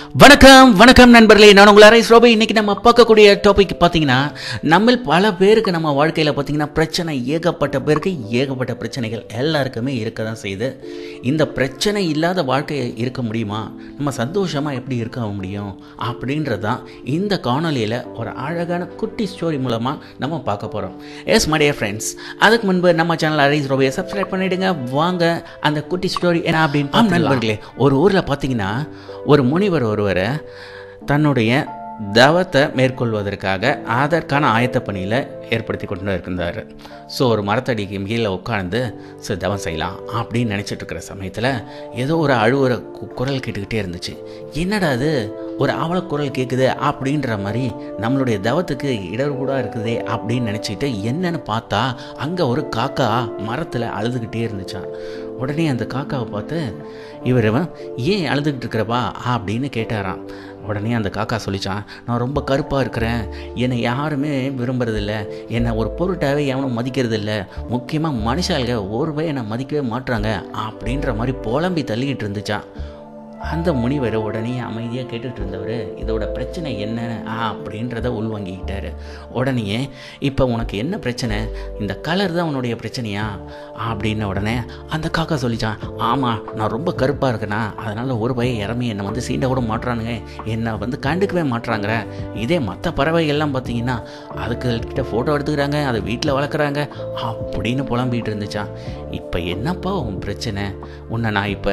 வணக்கம் வணக்கம் நண்பர்களே நான் உங்கள் அரைஸ் ரோபி இன்னைக்கு நம்ம பார்க்கக்கூடிய டாபிக் பார்த்தீங்கன்னா நம்ம பல பேருக்கு நம்ம வாழ்க்கையில் பார்த்தீங்கன்னா பிரச்சனை ஏகப்பட்ட பேருக்கு ஏகப்பட்ட பிரச்சனைகள் எல்லாருக்குமே இருக்க தான் செய்யுது இந்த பிரச்சனை இல்லாத வாழ்க்கை இருக்க முடியுமா நம்ம சந்தோஷமாக எப்படி இருக்க முடியும் அப்படின்றது தான் இந்த காணொலியில் ஒரு அழகான குட்டி ஸ்டோரி மூலமாக நம்ம பார்க்க போகிறோம் எஸ் மை டியர் ஃப்ரெண்ட்ஸ் அதுக்கு முன்பு நம்ம சேனல் அரைஸ் ரோபியை சப்ஸ்கிரைப் பண்ணிவிடுங்க வாங்க அந்த குட்டி ஸ்டோரி என்ன அப்படின்னு ஆம் நண்பர்களே ஒரு ஊரில் பார்த்தீங்கன்னா ஒரு முனிவர் ஒருவரை தன்னுடைய தவத்தை மேற்கொள்வதற்காக அதற்கான ஆயத்த பணியில் ஏற்படுத்தி கொண்டு இருந்தார் ஸோ ஒரு மரத்தடிக்கு கீழே உட்கார்ந்து சரி தவம் செய்யலாம் அப்படின்னு நினச்சிட்டு இருக்கிற சமயத்தில் ஏதோ ஒரு அழுவுற கு- குரல் கேட்டுக்கிட்டே இருந்துச்சு என்னடா அது ஒரு ஆவல குரல் கேட்குது அப்படின்ற மாதிரி நம்மளுடைய தவத்துக்கு இடர்கூடாக இருக்குதே அப்படின்னு நினச்சிக்கிட்டு என்னன்னு பார்த்தா அங்கே ஒரு காக்கா மரத்தில் அழுதுகிட்டே இருந்துச்சான் உடனே அந்த காக்காவை பார்த்து இவர் ஏன் அழுதுகிட்டு இருக்கிறப்பா அப்படின்னு கேட்டாராம் உடனே அந்த காக்கா சொல்லிச்சான் நான் ரொம்ப கருப்பாக இருக்கிறேன் என்னை யாருமே விரும்புறதில்ல என்னை ஒரு பொருட்டாவே எவனும் மதிக்கிறதில்ல முக்கியமாக மனுஷாளுங்க ஒரு பய என்னை மதிக்கவே மாட்றாங்க அப்படின்ற மாதிரி புலம்பி தள்ளிக்கிட்டு இருந்துச்சான் அந்த முனிவர் உடனே அமைதியாக கேட்டுட்டு இருந்தவர் இதோட பிரச்சனை என்ன அப்படின்றத உள்வாங்கிக்கிட்டாரு உடனே இப்போ உனக்கு என்ன பிரச்சனை இந்த கலர் தான் உன்னுடைய பிரச்சனையா அப்படின்ன உடனே அந்த காக்கா சொல்லிச்சான் ஆமாம் நான் ரொம்ப கருப்பாக இருக்கேனா அதனால் ஒரு பையன் இறமி என்னை வந்து சீண்ட கூட மாட்டுறானுங்க என்னை வந்து கண்டுக்கவே மாட்டுறாங்க இதே மற்ற பறவைகள்லாம் பார்த்தீங்கன்னா அதுக்கு கிட்ட ஃபோட்டோ எடுத்துக்கிறாங்க அதை வீட்டில் வளர்க்குறாங்க அப்படின்னு புலம்பிகிட்டு இருந்துச்சான் இப்போ என்னப்பா உன் பிரச்சனை உன்னை நான் இப்போ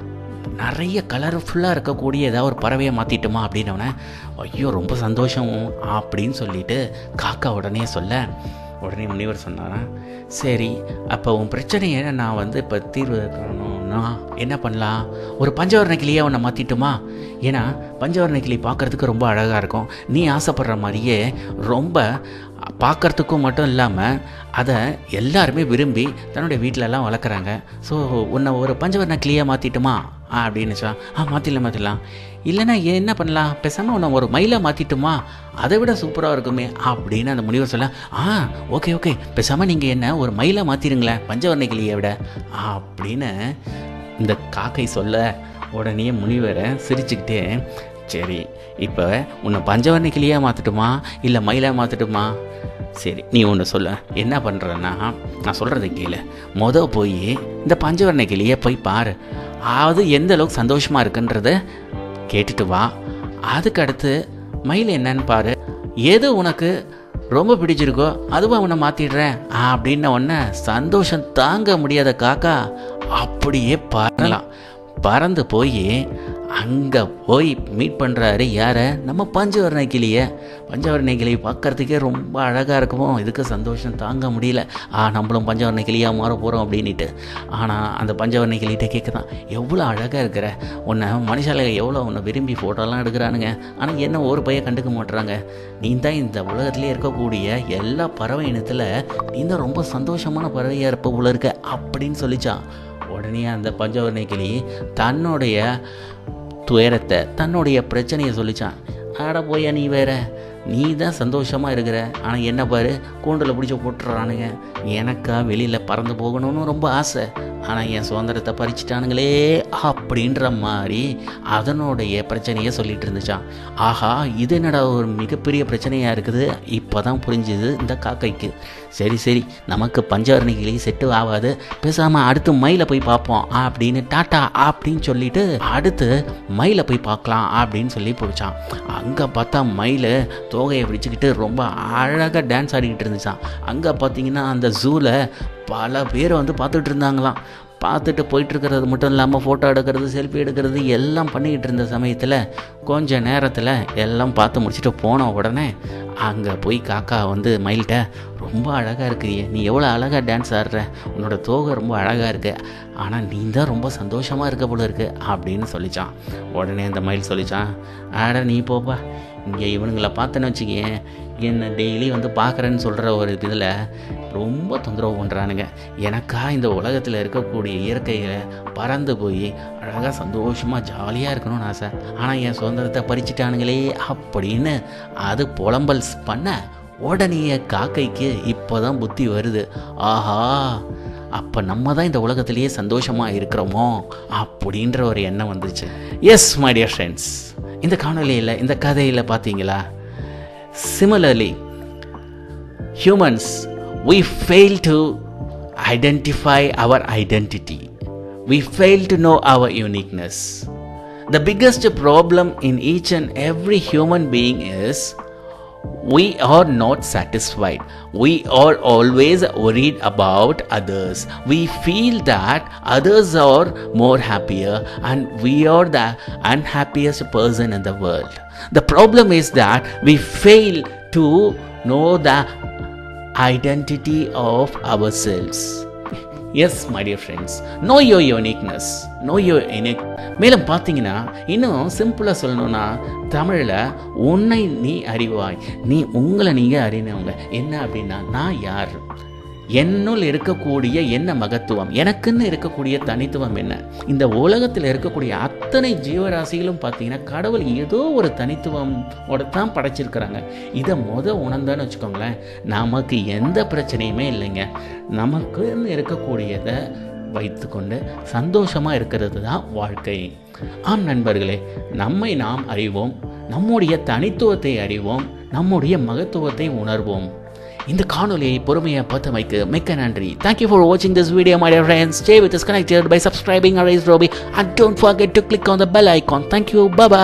நிறைய கலர்ஃபுல்லாக இருக்கக்கூடிய ஏதாவது ஒரு பறவையை மாற்றிட்டோமா அப்படின்னவனே ஐயோ ரொம்ப சந்தோஷம் அப்படின்னு சொல்லிட்டு காக்கா உடனே சொல்ல உடனே முனிவர் சொன்னாராம் சரி அப்போ உன் பிரச்சனையை நான் வந்து இப்போ தீர்வு காணணும்னா என்ன பண்ணலாம் ஒரு பஞ்சவர்ண கிளியை உன்னை மாற்றிட்டுமா ஏன்னா பஞ்சவர்ண கிளி பார்க்குறதுக்கு ரொம்ப அழகாக இருக்கும் நீ ஆசைப்படுற மாதிரியே ரொம்ப பார்க்கறதுக்கும் மட்டும் இல்லாமல் அதை எல்லாருமே விரும்பி தன்னுடைய வீட்டிலலாம் வளர்க்குறாங்க ஸோ உன்னை ஒரு பஞ்சவர்ண கிளியாக மாற்றிட்டுமா அப்படின்னு சொன்னா ஆ மாற்றிடலாம் மாற்றிடலாம் இல்லைன்னா என்ன பண்ணலாம் பேசாமல் உன்னை ஒரு மயிலாக மாற்றிட்டுமா அதை விட சூப்பராக இருக்குமே அப்படின்னு அந்த முனிவர் சொல்ல ஆ ஓகே ஓகே பேசாமல் நீங்கள் என்ன ஒரு மயிலாக மாற்றிடுங்களேன் பஞ்சவர்ண கிளியை விட அப்படின்னு இந்த காக்கை சொல்ல உடனே முனிவரை சிரிச்சுக்கிட்டே சரி இப்போ உன்னை பஞ்சவர்ண கிளியாக மாற்றட்டுமா இல்லை மயிலாக மாற்றட்டுமா சரி நீ ஒன்று சொல்ல என்ன பண்ணுறன்னா நான் சொல்கிறத கேளு மொத போய் இந்த பஞ்சவர்ண கிளியை போய் பாரு அது எந்த அளவுக்கு சந்தோஷமாக இருக்குன்றத கேட்டுட்டு வா அதுக்கு அடுத்து மயில் என்னன்னு பாரு எது உனக்கு ரொம்ப பிடிச்சிருக்கோ அதுவும் அவனை மாற்றிடுறேன் அப்படின்ன உடனே சந்தோஷம் தாங்க முடியாத காக்கா அப்படியே பறலாம் பறந்து போய் அங்கே போய் மீட் பண்ணுறாரு யாரை நம்ம பஞ்சவர்ண கிளியை பஞ்சவர்ண கிளி பார்க்கறதுக்கே ரொம்ப அழகாக இருக்குமோ இதுக்கு சந்தோஷம் தாங்க முடியல ஆ நம்மளும் பஞ்சவர்ண கிளியாக மாற போகிறோம் அப்படின்ட்டு ஆனால் அந்த பஞ்சவர்ண கிளிகிட்ட கேட்க தான் எவ்வளோ அழகாக இருக்கிற உன்னை மனுஷால எவ்வளோ உன்னை விரும்பி ஃபோட்டோலாம் எடுக்கிறானுங்க ஆனால் என்ன ஒரு பையன் கண்டுக்க மாட்டுறாங்க நீ தான் இந்த உலகத்திலே இருக்கக்கூடிய எல்லா பறவை இனத்தில் நீ தான் ரொம்ப சந்தோஷமான பறவையாக இருப்ப போல இருக்க அப்படின்னு சொல்லிச்சான் உடனே அந்த பஞ்சவர்ண கிளி தன்னுடைய துயரத்தை தன்னுடைய பிரச்சனையை சொல்லிச்சான் ஆட போயா நீ வேற நீ தான் சந்தோஷமாக இருக்கிற ஆனால் என்ன பாரு கூண்டில் பிடிச்சி போட்டுறானுங்க எனக்கா வெளியில் பறந்து போகணும்னு ரொம்ப ஆசை ஆனால் என் சுதந்திரத்தை பறிச்சிட்டானுங்களே அப்படின்ற மாதிரி அதனுடைய பிரச்சனையை சொல்லிட்டு இருந்துச்சான் ஆஹா இது என்னடா ஒரு மிகப்பெரிய பிரச்சனையாக இருக்குது இப்போ தான் புரிஞ்சுது இந்த காக்கைக்கு சரி சரி நமக்கு பஞ்சவர்ணிகளே செட்டு ஆகாது பேசாமல் அடுத்து மயிலை போய் பார்ப்போம் அப்படின்னு டாட்டா அப்படின்னு சொல்லிட்டு அடுத்து மயிலை போய் பார்க்கலாம் அப்படின்னு சொல்லி பிடிச்சான் அங்கே பார்த்தா மயில் தோகையை பிடிச்சிக்கிட்டு ரொம்ப அழகாக டான்ஸ் ஆடிக்கிட்டு இருந்துச்சான் அங்கே பார்த்தீங்கன்னா அந்த ஜூவில் பல பேர் வந்து பார்த்துட்டு இருந்தாங்களாம் பார்த்துட்டு போயிட்டு இருக்கிறது மட்டும் இல்லாமல் ஃபோட்டோ எடுக்கிறது செல்ஃபி எடுக்கிறது எல்லாம் பண்ணிக்கிட்டு இருந்த சமயத்தில் கொஞ்ச நேரத்தில் எல்லாம் பார்த்து முடிச்சுட்டு போன உடனே அங்கே போய் காக்கா வந்து மயில்கிட்ட ரொம்ப அழகாக இருக்கிறியே நீ எவ்வளோ அழகாக டான்ஸ் ஆடுற உன்னோட தோகை ரொம்ப அழகாக இருக்கு ஆனால் நீ தான் ரொம்ப சந்தோஷமாக இருக்க போல இருக்கு அப்படின்னு சொல்லிச்சான் உடனே அந்த மயில் சொல்லிச்சான் ஆட நீ போப்பா இங்கே இவனுங்களை பார்த்தேன்னு வச்சுக்கேன் என்னை டெய்லி வந்து பார்க்குறேன்னு சொல்கிற ஒரு இதில் ரொம்ப தொந்தரவு பண்ணுறானுங்க எனக்கா இந்த உலகத்தில் இருக்கக்கூடிய இயற்கையை பறந்து போய் அழகாக சந்தோஷமாக ஜாலியாக இருக்கணும்னு ஆசை ஆனால் என் சுதந்திரத்தை பறிச்சிட்டானுங்களே அப்படின்னு அது புலம்பல் பண்ண உடனே காக்கைக்கு இப்போ தான் புத்தி வருது ஆஹா அப்போ நம்ம தான் இந்த உலகத்திலேயே சந்தோஷமாக இருக்கிறோமோ அப்படின்ற ஒரு எண்ணம் வந்துச்சு எஸ் மை டியர் ஃப்ரெண்ட்ஸ் இந்த காணொலியில் இந்த கதையில் பார்த்தீங்களா similarly humans we fail to identify our identity we fail to know our uniqueness the biggest problem in each and every human being is we are not satisfied we are always worried about others we feel that others are more happier and we are the unhappiest person in the world the problem is that we fail to know the identity of ourselves yes my dear friends know your uniqueness know your unique மேலும் பார்த்தீங்கன்னா இன்னும் சிம்பிளாக சொல்லணும்னா தமிழில் உன்னை நீ அறிவாய் நீ உங்களை நீங்கள் அறினவங்க என்ன அப்படின்னா நான் யார் என்னுள் இருக்கக்கூடிய என்ன மகத்துவம் எனக்குன்னு இருக்கக்கூடிய தனித்துவம் என்ன இந்த உலகத்தில் இருக்கக்கூடிய அத்தனை ஜீவராசிகளும் பார்த்தீங்கன்னா கடவுள் ஏதோ ஒரு தனித்துவம் தான் படைச்சிருக்கிறாங்க இதை முத உணர்ந்தான்னு வச்சுக்கோங்களேன் நமக்கு எந்த பிரச்சனையுமே இல்லைங்க நமக்குன்னு இருக்கக்கூடியதை வைத்துக்கொண்டு சந்தோஷமாக இருக்கிறது தான் வாழ்க்கை ஆம் நண்பர்களே நம்மை நாம் அறிவோம் நம்முடைய தனித்துவத்தை அறிவோம் நம்முடைய மகத்துவத்தை உணர்வோம் இந்த காணொலியை பொறுமையாக பார்த்தமைக்கு மிக்க நன்றி தேங்க்யூ ஃபார் வாட்சிங் this video my dear friends stay with us connected by subscribing அரேஸ் ரோபி and don't forget to click on the bell icon thank you Baba